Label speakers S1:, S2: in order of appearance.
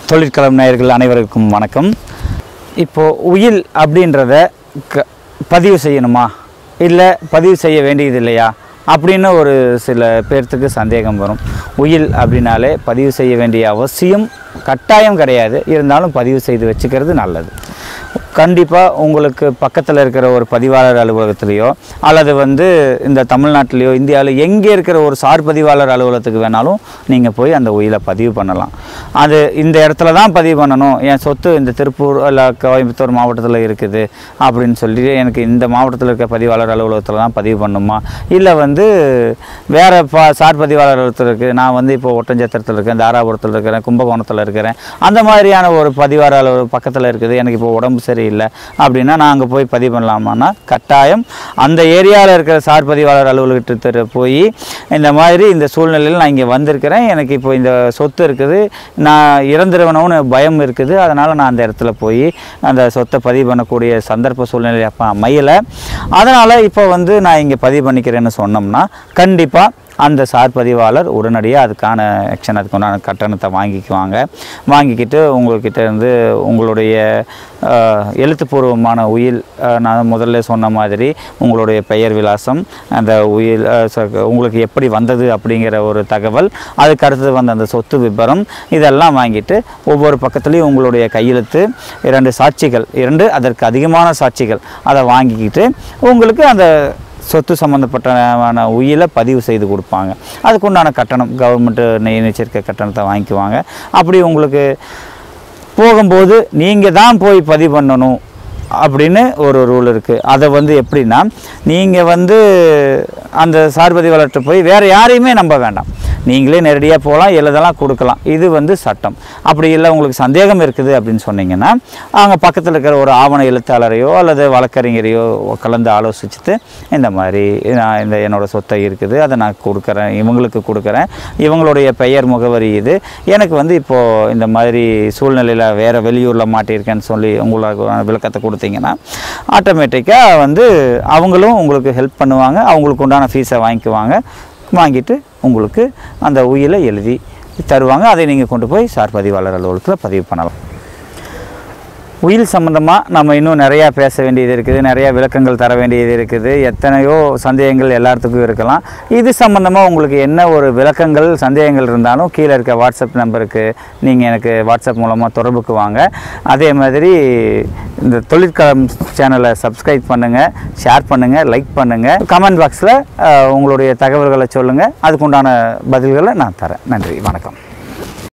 S1: தொழிற்களம் நேயர்கள் அனைவருக்கும் வணக்கம் இப்போது உயில் அப்படின்றத க பதிவு செய்யணுமா இல்லை பதிவு செய்ய வேண்டியது இல்லையா அப்படின்னு ஒரு சில பேர்த்துக்கு சந்தேகம் வரும் உயில் அப்படின்னாலே பதிவு செய்ய வேண்டிய அவசியம் கட்டாயம் கிடையாது இருந்தாலும் பதிவு செய்து வச்சுக்கிறது நல்லது கண்டிப்பாக உங்களுக்கு பக்கத்தில் இருக்கிற ஒரு பதிவாளர் அலுவலகத்துலேயோ அல்லது வந்து இந்த தமிழ்நாட்டிலேயோ இந்தியாவில் எங்கே இருக்கிற ஒரு சார் பதிவாளர் அலுவலகத்துக்கு வேணாலும் நீங்கள் போய் அந்த உயிலை பதிவு பண்ணலாம் அது இந்த இடத்துல தான் பதிவு பண்ணணும் என் சொத்து இந்த திருப்பூர் இல்லை கோயம்புத்தூர் மாவட்டத்தில் இருக்குது அப்படின்னு சொல்லி எனக்கு இந்த மாவட்டத்தில் இருக்க பதிவாளர் அலுவலகத்தில் தான் பதிவு பண்ணணுமா இல்லை வந்து வேறு ப சார் பதிவாளர் அலுவலகத்தில் இருக்குது நான் வந்து இப்போ ஒட்டஞ்சத்திரத்தில் இருக்கேன் தாராபுரத்தில் இருக்கிறேன் கும்பகோணத்தில் இருக்கிறேன் அந்த மாதிரியான ஒரு பதிவாளர் அலுவலகம் பக்கத்தில் இருக்குது எனக்கு இப்போ உடம்பு சரியில்லை அப்படின்னா நான் அங்கே போய் பதிவு பண்ணலாமான்னா கட்டாயம் அந்த ஏரியாவில் இருக்கிற சார் பதிவாளர் அலுவலகத்திட்ட போய் இந்த மாதிரி இந்த சூழ்நிலையில் நான் இங்கே வந்திருக்கிறேன் எனக்கு இப்போ இந்த சொத்து இருக்குது நான் இறந்துருவணும்னு பயம் இருக்குது அதனால் நான் அந்த இடத்துல போய் அந்த சொத்தை பதிவு பண்ணக்கூடிய சந்தர்ப்ப சூழ்நிலை அப்போ அமையலை அதனால் இப்போ வந்து நான் இங்கே பதிவு பண்ணிக்கிறேன்னு சொன்னோம்னா கண்டிப்பாக அந்த சார் பதிவாளர் உடனடியாக அதுக்கான ஆக்ஷன் அதுக்கு உண்டான கட்டணத்தை வாங்கிக்குவாங்க வாங்கிக்கிட்டு உங்கள்கிட்ட இருந்து உங்களுடைய அஹ், எழுத்துப்பூர்வமான உயில் அஹ், நான் முதல்ல சொன்ன மாதிரி உங்களுடைய பெயர் விலாசம் அந்த உயில் அஹ், ச- உங்களுக்கு எப்படி வந்தது அப்படிங்கிற ஒரு தகவல் அதுக்கு அடுத்தது வந்த அந்த சொத்து விபரம் இதெல்லாம் வாங்கிட்டு ஒவ்வொரு பக்கத்துலேயும் உங்களுடைய கையெழுத்து இரண்டு சாட்சிகள் இரண்டு அதற்கு அதிகமான சாட்சிகள் அதை வாங்கிக்கிட்டு உங்களுக்கு அந்த சொத்து சம்மந்தப்பட்டமான உயிலை பதிவு செய்து கொடுப்பாங்க அதுக்குண்டான கட்டணம் கவர்மெண்ட்டு நியமிச்சிருக்க கட்டணத்தை வாங்கிக்குவாங்க அப்படி உங்களுக்கு போகும்போது நீங்கள் தான் போய் பதிவு பண்ணணும் அப்படின்னு ஒரு ரூல் இருக்குது அதை வந்து எப்படின்னா நீங்கள் வந்து அந்த சார் பதிவாளர்கிட்ட போய் வேறு யாரையுமே நம்ப வேண்டாம் நீங்களே நேரடியாக போகலாம் எழுதலாம் கொடுக்கலாம் இது வந்து சட்டம் அப்படி இல்லை உங்களுக்கு சந்தேகம் இருக்குது அப்படின்னு சொன்னீங்கன்னா அங்கே பக்கத்தில் இருக்கிற ஒரு ஆவண எழுத்தாளரையோ அல்லது வழக்கறிஞரையோ கலந்து ஆலோசிச்சுட்டு இந்த மாதிரி நான் இந்த என்னோட சொத்தை இருக்குது அதை நான் கொடுக்குறேன் இவங்களுக்கு கொடுக்குறேன் இவங்களுடைய பெயர் முகவரி இது எனக்கு வந்து இப்போது இந்த மாதிரி சூழ்நிலையில் வேறு வெளியூரில் மாட்டியிருக்கேன்னு சொல்லி உங்களுக்கு விளக்கத்தை கொடுத்தீங்கன்னா ஆட்டோமேட்டிக்காக வந்து அவங்களும் உங்களுக்கு ஹெல்ப் பண்ணுவாங்க அவங்களுக்கு உண்டான ஃபீஸை வாங்கிக்குவாங்க வாங்கிட்டு உங்களுக்கு அந்த உயிலை எழுதி தருவாங்க அதை நீங்கள் கொண்டு போய் சார் பதிவாளர் அலுவலகத்தில் பதிவு பண்ணலாம் உயில் சம்மந்தமாக நம்ம இன்னும் நிறையா பேச வேண்டியது இருக்குது நிறையா விளக்கங்கள் தர வேண்டியது இருக்குது எத்தனையோ சந்தேகங்கள் எல்லாத்துக்கும் இருக்கலாம் இது சம்மந்தமாக உங்களுக்கு என்ன ஒரு விளக்கங்கள் சந்தேகங்கள் இருந்தாலும் கீழே இருக்க வாட்ஸ்அப் நம்பருக்கு நீங்கள் எனக்கு வாட்ஸ்அப் மூலமாக தொடர்புக்கு வாங்க அதே மாதிரி இந்த தொழிற்களம் சேனலை சப்ஸ்கிரைப் பண்ணுங்கள் ஷேர் பண்ணுங்கள் லைக் பண்ணுங்கள் கமெண்ட் பாக்ஸில் உங்களுடைய தகவல்களை சொல்லுங்கள் அதுக்குண்டான பதில்களை நான் தரேன் நன்றி வணக்கம்